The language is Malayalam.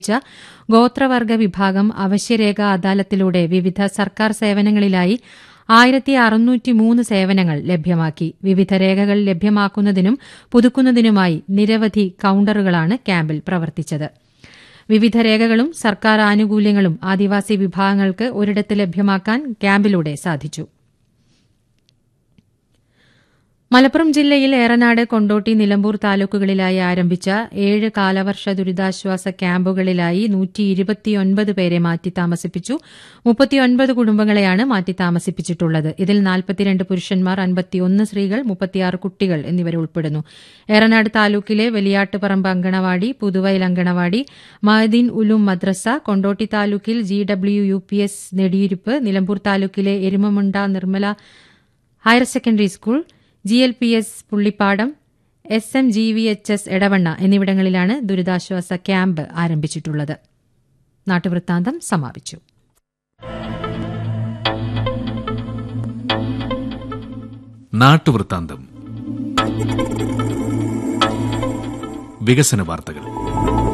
ഗോത്രവർഗ വിഭാഗം അവശ്യരേഖ അദാലത്തിലൂടെ വിവിധ സർക്കാർ സേവനങ്ങളിലായി ആയിരത്തി അറുന്നൂറ്റിമൂന്ന് സേവനങ്ങൾ ലഭ്യമാക്കി വിവിധ രേഖകൾ ലഭ്യമാക്കുന്നതിനും പുതുക്കുന്നതിനുമായി നിരവധി കൌണ്ടറുകളാണ് ക്യാമ്പിൽ പ്രവർത്തിച്ചത് വിവിധ രേഖകളും സർക്കാർ ആനുകൂല്യങ്ങളും ആദിവാസി വിഭാഗങ്ങൾക്ക് ഒരിടത്ത് ലഭ്യമാക്കാൻ ക്യാമ്പിലൂടെ സാധിച്ചു മലപ്പുറം ജില്ലയിൽ ഏറനാട് കൊണ്ടോട്ടി നിലമ്പൂർ താലൂക്കുകളിലായി ആരംഭിച്ച ഏഴ് കാലവർഷ ദുരിതാശ്വാസ ക്യാമ്പുകളിലായി നൂറ്റിയിരുപത്തിയൊൻപത് പേരെ മാറ്റി താമസിപ്പിച്ചു മുപ്പത്തിയൊൻപത് കുടുംബങ്ങളെയാണ് മാറ്റി താമസിപ്പിച്ചിട്ടുള്ളത് ഇതിൽ നാൽപ്പത്തിരണ്ട് പുരുഷന്മാർ അൻപത്തിയൊന്ന് സ്ത്രീകൾ മുപ്പത്തിയാറ് കുട്ടികൾ എന്നിവരുൾപ്പെടുന്നു ഏറനാട് താലൂക്കിലെ വലിയാട്ടുപറമ്പ് അങ്കണവാടി പുതുവയൽ അങ്കണവാടി മഹദീൻ ഉലൂം മദ്രസ കൊണ്ടോട്ടി താലൂക്കിൽ G W U P S Nediyiruppu Nilambur താലൂക്കിലെ Erumamunda Nirmala higher secondary school G L P S Pullippadam S M G V H S Edavanna എന്നിവിടങ്ങളിലാണ് ദുരിതാശ്വാസ ക്യാമ്പ് ആരംഭിച്ചിട്ടുള്ളത് നാട്ടുവൃത്താന്തം സമാപിച്ചു നാട്ടുവൃത്താന്തം വികസന വാർത്തകൾ